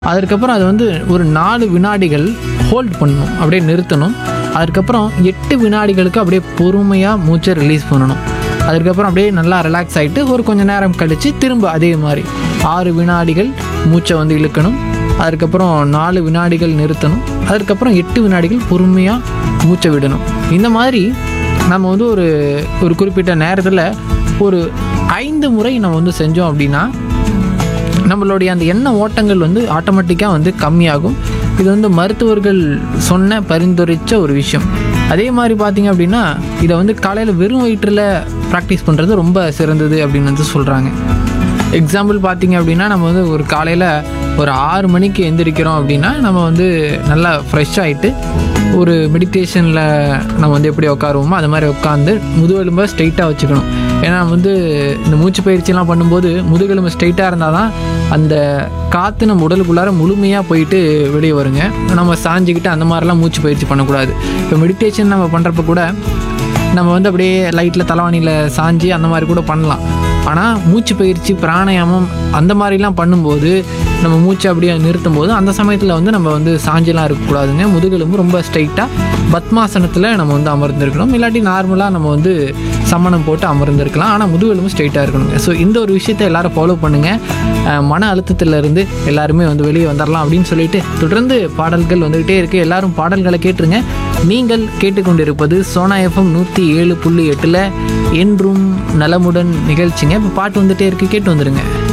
அதுக்கப்புறம் அது வந்து ஒரு நாலு வினாடிகள் ஹோல்ட் பண்ணணும் அப்படியே நிறுத்தணும் அதுக்கப்புறம் எட்டு வினாடிகளுக்கு அப்படியே பொறுமையாக மூச்சை ரிலீஸ் பண்ணணும் அதுக்கப்புறம் அப்படியே நல்லா ரிலாக்ஸ் ஆகிட்டு ஒரு கொஞ்ச நேரம் கழித்து திரும்ப அதே மாதிரி ஆறு வினாடிகள் மூச்சை வந்து இழுக்கணும் அதுக்கப்புறம் நாலு வினாடிகள் நிறுத்தணும் அதுக்கப்புறம் எட்டு வினாடிகள் பொறுமையாக மூச்சை விடணும் இந்த மாதிரி நம்ம வந்து ஒரு ஒரு குறிப்பிட்ட நேரத்தில் ஒரு ஐந்து முறை நம்ம வந்து செஞ்சோம் அப்படின்னா நம்மளுடைய அந்த எண்ண ஓட்டங்கள் வந்து ஆட்டோமேட்டிக்காக வந்து கம்மியாகும் இது வந்து மருத்துவர்கள் சொன்ன பரிந்துரைச்ச ஒரு விஷயம் அதே மாதிரி பார்த்தீங்க அப்படின்னா இதை வந்து காலையில் வெறும் வயிற்றில் ப்ராக்டிஸ் பண்ணுறது ரொம்ப சிறந்தது அப்படின்னு வந்து சொல்கிறாங்க எக்ஸாம்பிள் பார்த்தீங்க அப்படின்னா நம்ம வந்து ஒரு காலையில் ஒரு ஆறு மணிக்கு எந்திரிக்கிறோம் அப்படின்னா நம்ம வந்து நல்லா ஃப்ரெஷ் ஆகிட்டு ஒரு மெடிடேஷனில் நம்ம வந்து எப்படி உட்காருவோமோ அது மாதிரி உட்காந்து முதுகெலும்பை ஸ்ட்ரைட்டாக வச்சுக்கணும் ஏன்னா வந்து இந்த மூச்சு பயிற்சிலாம் பண்ணும்போது முதுகெலும்பு ஸ்ட்ரைட்டாக இருந்தால் தான் அந்த காற்று நம்ம உடலுக்குள்ளார முழுமையாக போயிட்டு வெளியே வருங்க நம்ம சாஞ்சிக்கிட்டு அந்த மாதிரிலாம் மூச்சு பயிற்சி பண்ணக்கூடாது இப்போ மெடிடேஷன் நம்ம பண்ணுறப்ப கூட நம்ம வந்து அப்படியே லைட்டில் தலைவாணியில் சாஞ்சி அந்த மாதிரி கூட பண்ணலாம் ஆனால் மூச்சு பயிற்சி பிராணாயாமம் அந்த மாதிரிலாம் பண்ணும்போது நம்ம மூச்சை அப்படியே நிறுத்தும் போது அந்த சமயத்தில் வந்து நம்ம வந்து சாஞ்செல்லாம் இருக்கக்கூடாதுங்க முதுகெலும்பு ரொம்ப ஸ்ட்ரைட்டாக பத்மாசனத்தில் நம்ம வந்து அமர்ந்திருக்கணும் இல்லாட்டி நார்மலாக நம்ம வந்து சம்மணம் போட்டு அமர்ந்திருக்கலாம் ஆனால் முதுகெலும்பு ஸ்ட்ரைட்டாக இருக்கணுங்க ஸோ இந்த ஒரு விஷயத்தை எல்லாரும் ஃபாலோ பண்ணுங்கள் மன அழுத்தத்திலிருந்து எல்லாருமே வந்து வெளியே வந்துடலாம் அப்படின்னு சொல்லிட்டு தொடர்ந்து பாடல்கள் வந்துக்கிட்டே இருக்குது எல்லாரும் பாடல்களை கேட்டுருங்க நீங்கள் கேட்டுக்கொண்டிருப்பது சோனா எஃப்எம் நூற்றி ஏழு புள்ளி எட்டில் என்றும் நலமுடன் நிகழ்ச்சிங்க இப்போ பாட்டு வந்துட்டே இருக்கு கேட்டு வந்துடுங்க